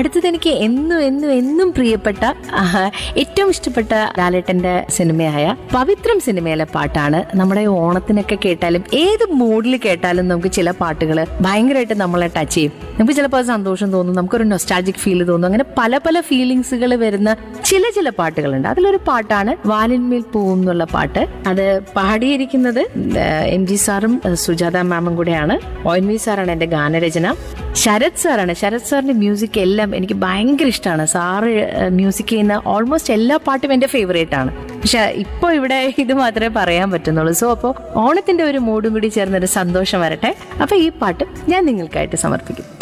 അടുത്തത് എനിക്ക് എന്നും എന്നും എന്നും പ്രിയപ്പെട്ട ആഹ്, ഏറ്റവും ഇഷ്ടപ്പെട്ട ലാലേട്ടന്റെ സിനിമയായ പവിത്രം സിനിമയിലെ പാട്ടാണ് നമ്മുടെ ഓണത്തിനൊക്കെ കേട്ടാലും ഏത് മൂഡിൽ കേട്ടാലും നമുക്ക് ചില പാട്ടുകൾ ഭയങ്കരമായിട്ട് നമ്മളെ ടച്ച് ചെയ്യും നമുക്ക് ചിലപ്പോൾ സന്തോഷം തോന്നും നമുക്കൊരു നൊസ്റ്റാജിക് ഫീൽ തോന്നും അങ്ങനെ പല പല ഫീലിങ്സുകൾ വരുന്ന ചില ചില പാട്ടുകളുണ്ട് അതിലൊരു പാട്ടാണ് വാലിന്മേൽ പൂവും എന്നുള്ള പാട്ട് അത് പാടിയിരിക്കുന്നത് എം ജി സാറും ഏഹ്, സുജാത മാമും കൂടെയാണ് ഒ എൻ വി സാറാണ് എന്റെ ഗാനരചന ശരത് സാറാണ് ശരത് സാറിന്റെ മ്യൂസിക് എല്ലാം എനിക്ക് ഭയങ്കര ഇഷ്ടമാണ് സാറ് മ്യൂസിക് ചെയ്യുന്ന ഓൾമോസ്റ്റ് എല്ലാ പാട്ടും എന്റെ ഫേവറേറ്റ് ആണ് പക്ഷെ ഇപ്പോൾ ഇവിടെ ഇത് മാത്രമേ പറയാൻ പറ്റുന്നുള്ളൂ സോ അപ്പോൾ ഓണത്തിന്റെ ഒരു മൂഡും കൂടി ചേർന്നൊരു സന്തോഷം വരട്ടെ അപ്പൊ ഈ പാട്ട് ഞാൻ നിങ്ങൾക്കായിട്ട് സമർപ്പിക്കും